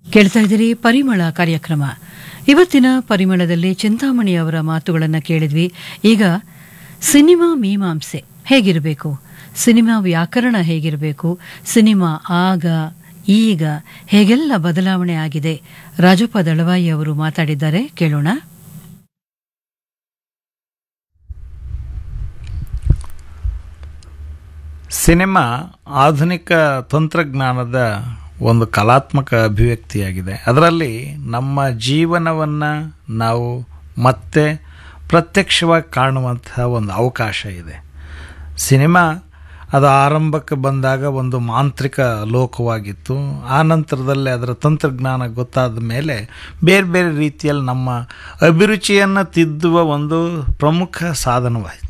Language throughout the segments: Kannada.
ಕೇಳ್ತಾ ಇದ್ದೀರಿ ಪರಿಮಳ ಕಾರ್ಯಕ್ರಮ ಇವತ್ತಿನ ಪರಿಮಳದಲ್ಲಿ ಚಿಂತಾಮಣಿ ಅವರ ಮಾತುಗಳನ್ನು ಕೇಳಿದ್ವಿ ಈಗ ಸಿನಿಮಾ ಮೀಮಾಂಸೆ ಹೇಗಿರಬೇಕು ಸಿನಿಮಾ ವ್ಯಾಕರಣ ಹೇಗಿರಬೇಕು ಸಿನಿಮಾ ಆಗ ಈಗ ಹೇಗೆಲ್ಲ ಬದಲಾವಣೆ ಆಗಿದೆ ರಾಜಪ್ಪ ದಳವಾಯಿ ಅವರು ಮಾತಾಡಿದ್ದಾರೆ ಕೇಳೋಣ ಸಿನಿಮಾ ಆಧುನಿಕ ತಂತ್ರಜ್ಞಾನದ ಒಂದು ಕಲಾತ್ಮಕ ಅಭಿವ್ಯಕ್ತಿಯಾಗಿದೆ ಅದರಲ್ಲಿ ನಮ್ಮ ಜೀವನವನ್ನು ನಾವು ಮತ್ತೆ ಪ್ರತ್ಯಕ್ಷವಾಗಿ ಕಾಣುವಂತಹ ಒಂದು ಅವಕಾಶ ಇದೆ ಸಿನಿಮಾ ಅದು ಆರಂಭಕ್ಕೆ ಬಂದಾಗ ಒಂದು ಮಾಂತ್ರಿಕ ಲೋಕವಾಗಿತ್ತು ಆ ನಂತರದಲ್ಲಿ ಅದರ ತಂತ್ರಜ್ಞಾನ ಗೊತ್ತಾದ ಮೇಲೆ ಬೇರೆ ಬೇರೆ ರೀತಿಯಲ್ಲಿ ನಮ್ಮ ಅಭಿರುಚಿಯನ್ನು ತಿದ್ದುವ ಒಂದು ಪ್ರಮುಖ ಸಾಧನವಾಯಿತು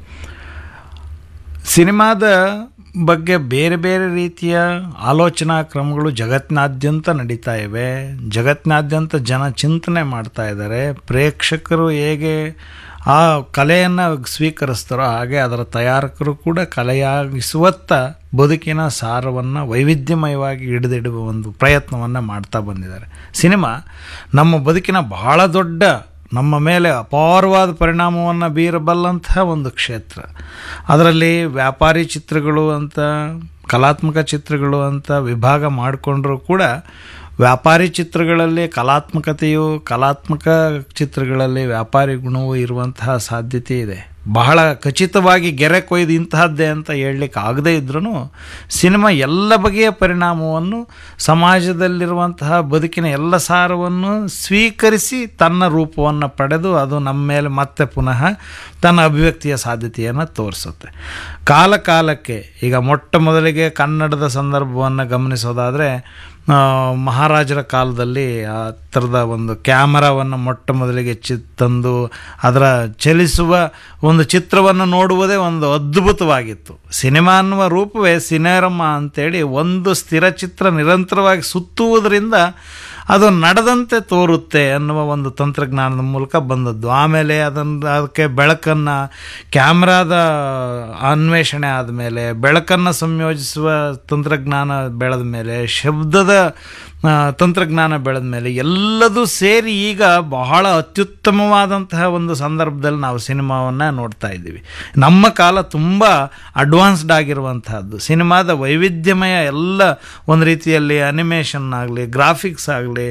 ಸಿನಿಮಾದ ಬಗ್ಗೆ ಬೇರೆ ಬೇರೆ ರೀತಿಯ ಆಲೋಚನಾ ಕ್ರಮಗಳು ಜಗತ್ತಿನಾದ್ಯಂತ ನಡೀತಾ ಇವೆ ಜಗತ್ತಿನಾದ್ಯಂತ ಜನ ಚಿಂತನೆ ಮಾಡ್ತಾ ಇದ್ದಾರೆ ಪ್ರೇಕ್ಷಕರು ಹೇಗೆ ಆ ಕಲೆಯನ್ನು ಸ್ವೀಕರಿಸ್ತಾರೋ ಹಾಗೆ ಅದರ ತಯಾರಕರು ಕೂಡ ಕಲೆಯಾಗಿಸುವತ್ತ ಬದುಕಿನ ಸಾರವನ್ನು ವೈವಿಧ್ಯಮಯವಾಗಿ ಹಿಡಿದಿಡುವ ಒಂದು ಪ್ರಯತ್ನವನ್ನು ಮಾಡ್ತಾ ಬಂದಿದ್ದಾರೆ ಸಿನಿಮಾ ನಮ್ಮ ಬದುಕಿನ ಬಹಳ ದೊಡ್ಡ ನಮ್ಮ ಮೇಲೆ ಅಪಾರವಾದ ಪರಿಣಾಮವನ್ನು ಬೀರಬಲ್ಲಂತಹ ಒಂದು ಕ್ಷೇತ್ರ ಅದರಲ್ಲಿ ವ್ಯಾಪಾರಿ ಚಿತ್ರಗಳು ಅಂತ ಕಲಾತ್ಮಕ ಚಿತ್ರಗಳು ಅಂತ ವಿಭಾಗ ಮಾಡಿಕೊಂಡ್ರೂ ಕೂಡ ವ್ಯಾಪಾರಿ ಚಿತ್ರಗಳಲ್ಲಿ ಕಲಾತ್ಮಕತೆಯು ಕಲಾತ್ಮಕ ಚಿತ್ರಗಳಲ್ಲಿ ವ್ಯಾಪಾರಿ ಗುಣವೂ ಇರುವಂತಹ ಸಾಧ್ಯತೆ ಇದೆ ಬಹಳ ಖಚಿತವಾಗಿ ಗೆರೆ ಕೊಯ್ದು ಇಂತಹದ್ದೇ ಅಂತ ಹೇಳಲಿಕ್ಕೆ ಆಗದೇ ಇದ್ರೂ ಸಿನಿಮಾ ಎಲ್ಲ ಬಗೆಯ ಪರಿಣಾಮವನ್ನು ಸಮಾಜದಲ್ಲಿರುವಂತಹ ಬದುಕಿನ ಎಲ್ಲ ಸಾರವನ್ನು ಸ್ವೀಕರಿಸಿ ತನ್ನ ರೂಪವನ್ನು ಪಡೆದು ಅದು ನಮ್ಮ ಮೇಲೆ ಮತ್ತೆ ಪುನಃ ತನ್ನ ಅಭಿವ್ಯಕ್ತಿಯ ಸಾಧ್ಯತೆಯನ್ನು ತೋರಿಸುತ್ತೆ ಕಾಲ ಕಾಲಕ್ಕೆ ಈಗ ಮೊಟ್ಟ ಮೊದಲಿಗೆ ಕನ್ನಡದ ಸಂದರ್ಭವನ್ನು ಗಮನಿಸೋದಾದರೆ ಮಹಾರಾಜರ ಕಾಲದಲ್ಲಿ ಆ ಥರದ ಒಂದು ಕ್ಯಾಮರಾವನ್ನು ಮೊಟ್ಟ ಮೊದಲಿಗೆ ಚಿ ತಂದು ಅದರ ಚಲಿಸುವ ಒಂದು ಚಿತ್ರವನ್ನು ನೋಡುವುದೇ ಒಂದು ಅದ್ಭುತವಾಗಿತ್ತು ಸಿನಿಮಾ ಅನ್ನುವ ರೂಪವೇ ಸಿನೇರಮ್ಮ ಅಂತೇಳಿ ಒಂದು ಸ್ಥಿರ ಚಿತ್ರ ನಿರಂತರವಾಗಿ ಸುತ್ತುವುದರಿಂದ ಅದು ನಡೆದಂತೆ ತೋರುತ್ತೆ ಅನ್ನುವ ಒಂದು ತಂತ್ರಜ್ಞಾನದ ಮೂಲಕ ಬಂದದ್ದು ಆಮೇಲೆ ಅದನ್ನು ಅದಕ್ಕೆ ಬೆಳಕನ್ನು ಕ್ಯಾಮ್ರಾದ ಅನ್ವೇಷಣೆ ಆದಮೇಲೆ ಬೆಳಕನ್ನು ಸಂಯೋಜಿಸುವ ತಂತ್ರಜ್ಞಾನ ಬೆಳೆದ ಮೇಲೆ ಶಬ್ದದ ತಂತ್ರಜ್ಞಾನ ಬೆಳೆದ ಮೇಲೆ ಎಲ್ಲದೂ ಸೇರಿ ಈಗ ಬಹಳ ಅತ್ಯುತ್ತಮವಾದಂತಹ ಒಂದು ಸಂದರ್ಭದಲ್ಲಿ ನಾವು ಸಿನಿಮಾವನ್ನು ನೋಡ್ತಾ ಇದ್ದೀವಿ ನಮ್ಮ ಕಾಲ ತುಂಬ ಅಡ್ವಾನ್ಸ್ಡ್ ಆಗಿರುವಂತಹದ್ದು ಸಿನಿಮಾದ ವೈವಿಧ್ಯಮಯ ಎಲ್ಲ ಒಂದು ರೀತಿಯಲ್ಲಿ ಅನಿಮೇಷನ್ ಆಗಲಿ ಗ್ರಾಫಿಕ್ಸ್ ಆಗಲಿ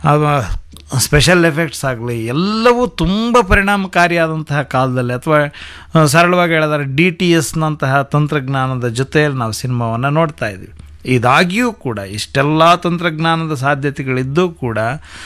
ಸ್ಪೆಷಲ್ ಎಫೆಕ್ಟ್ಸ್ ಆಗಲಿ ಎಲ್ಲವೂ ತುಂಬ ಪರಿಣಾಮಕಾರಿಯಾದಂತಹ ಕಾಲದಲ್ಲಿ ಅಥವಾ ಸರಳವಾಗಿ ಹೇಳಿದರೆ ಡಿ ಟಿ ಎಸ್ನಂತಹ ತಂತ್ರಜ್ಞಾನದ ಜೊತೆಯಲ್ಲಿ ನಾವು ಸಿನಿಮಾವನ್ನು ನೋಡ್ತಾ ಇದ್ದೀವಿ ಇದಾಗಿಯೂ ಕೂಡ ಇಷ್ಟೆಲ್ಲ ತಂತ್ರಜ್ಞಾನದ ಸಾಧ್ಯತೆಗಳಿದ್ದೂ ಕೂಡ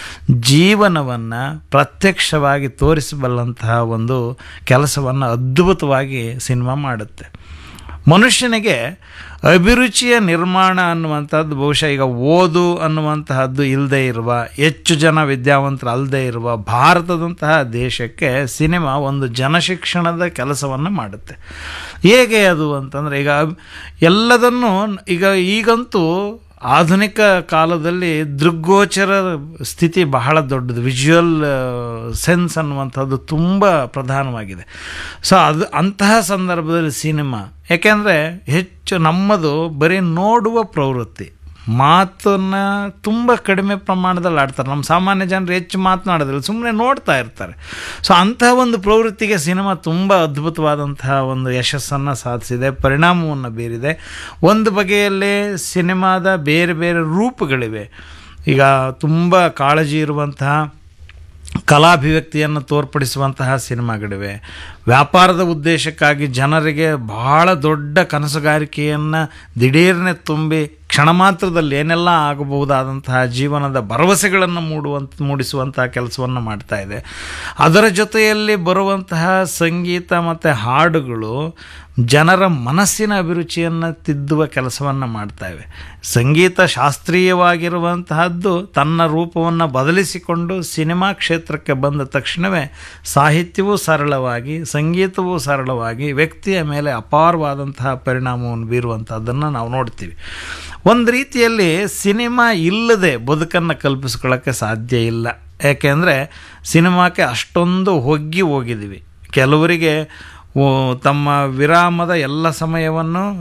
ಜೀವನವನ್ನು ಪ್ರತ್ಯಕ್ಷವಾಗಿ ತೋರಿಸಬಲ್ಲಂತಹ ಒಂದು ಕೆಲಸವನ್ನು ಅದ್ಭುತವಾಗಿ ಸಿನಿಮಾ ಮಾಡುತ್ತೆ ಮನುಷ್ಯನಿಗೆ ಅಭಿರುಚಿಯ ನಿರ್ಮಾಣ ಅನ್ನುವಂಥದ್ದು ಬಹುಶಃ ಈಗ ಓದು ಅನ್ನುವಂತಹದ್ದು ಇಲ್ಲದೆ ಇರುವ ಹೆಚ್ಚು ಜನ ವಿದ್ಯಾವಂತರು ಅಲ್ಲದೆ ಇರುವ ಭಾರತದಂತಹ ದೇಶಕ್ಕೆ ಸಿನಿಮಾ ಒಂದು ಜನಶಿಕ್ಷಣದ ಕೆಲಸವನ್ನು ಮಾಡುತ್ತೆ ಹೇಗೆ ಅದು ಅಂತಂದರೆ ಈಗ ಎಲ್ಲದನ್ನು ಈಗ ಈಗಂತೂ ಆಧುನಿಕ ಕಾಲದಲ್ಲಿ ದೃಗ್ಗೋಚರ ಸ್ಥಿತಿ ಬಹಳ ದೊಡ್ಡದು ವಿಜುವಲ್ ಸೆನ್ಸ್ ಅನ್ನುವಂಥದ್ದು ತುಂಬ ಪ್ರಧಾನವಾಗಿದೆ ಸೊ ಅದು ಅಂತಹ ಸಂದರ್ಭದಲ್ಲಿ ಸಿನಿಮಾ ಯಾಕೆಂದರೆ ಹೆಚ್ಚು ನಮ್ಮದು ಬರೀ ನೋಡುವ ಪ್ರವೃತ್ತಿ ಮಾತನ್ನು ತುಂಬ ಕಡಿಮೆ ಪ್ರಮಾಣದಲ್ಲಿ ಆಡ್ತಾರೆ ನಮ್ಮ ಸಾಮಾನ್ಯ ಜನರು ಹೆಚ್ಚು ಮಾತನಾಡೋದಿಲ್ಲ ಸುಮ್ಮನೆ ನೋಡ್ತಾ ಇರ್ತಾರೆ ಸೊ ಅಂತಹ ಒಂದು ಪ್ರವೃತ್ತಿಗೆ ಸಿನಿಮಾ ತುಂಬ ಅದ್ಭುತವಾದಂತಹ ಒಂದು ಯಶಸ್ಸನ್ನು ಸಾಧಿಸಿದೆ ಪರಿಣಾಮವನ್ನು ಬೀರಿದೆ ಒಂದು ಬಗೆಯಲ್ಲೇ ಸಿನಿಮಾದ ಬೇರೆ ಬೇರೆ ರೂಪಗಳಿವೆ ಈಗ ತುಂಬ ಕಾಳಜಿ ಇರುವಂತಹ ಕಲಾಭಿವ್ಯಕ್ತಿಯನ್ನು ತೋರ್ಪಡಿಸುವಂತಹ ಸಿನಿಮಾಗಳಿವೆ ವ್ಯಾಪಾರದ ಉದ್ದೇಶಕ್ಕಾಗಿ ಜನರಿಗೆ ಬಹಳ ದೊಡ್ಡ ಕನಸುಗಾರಿಕೆಯನ್ನು ದಿಢೀರ್ನೆ ತುಂಬಿ ಕ್ಷಣ ಮಾತ್ರದಲ್ಲಿ ಏನೆಲ್ಲ ಆಗಬಹುದಾದಂತಹ ಜೀವನದ ಭರವಸೆಗಳನ್ನು ಮೂಡುವಂತ ಮೂಡಿಸುವಂತಹ ಕೆಲಸವನ್ನು ಮಾಡ್ತಾ ಇದೆ ಅದರ ಜೊತೆಯಲ್ಲಿ ಬರುವಂತಹ ಸಂಗೀತ ಮತ್ತು ಹಾಡುಗಳು ಜನರ ಮನಸ್ಸಿನ ಅಭಿರುಚಿಯನ್ನು ತಿದ್ದುವ ಕೆಲಸವನ್ನು ಮಾಡ್ತಾ ಇವೆ ಸಂಗೀತ ಶಾಸ್ತ್ರೀಯವಾಗಿರುವಂತಹದ್ದು ತನ್ನ ರೂಪವನ್ನು ಬದಲಿಸಿಕೊಂಡು ಸಿನಿಮಾ ಕ್ಷೇತ್ರಕ್ಕೆ ಬಂದ ತಕ್ಷಣವೇ ಸಾಹಿತ್ಯವೂ ಸರಳವಾಗಿ ಸಂಗೀತವೂ ಸರಳವಾಗಿ ವ್ಯಕ್ತಿಯ ಮೇಲೆ ಅಪಾರವಾದಂತಹ ಪರಿಣಾಮವನ್ನು ಬೀರುವಂಥದ್ದನ್ನು ನಾವು ನೋಡ್ತೀವಿ ಒಂದು ರೀತಿಯಲ್ಲಿ ಸಿನಿಮಾ ಇಲ್ಲದೆ ಬದುಕನ್ನು ಕಲ್ಪಿಸ್ಕೊಳ್ಳೋಕ್ಕೆ ಸಾಧ್ಯ ಇಲ್ಲ ಯಾಕೆಂದರೆ ಸಿನಿಮಾಕ್ಕೆ ಅಷ್ಟೊಂದು ಹೊಗ್ಗಿ ಹೋಗಿದ್ದೀವಿ ಕೆಲವರಿಗೆ ತಮ್ಮ ವಿರಾಮದ ಎಲ್ಲ ಸಮಯವನ್ನು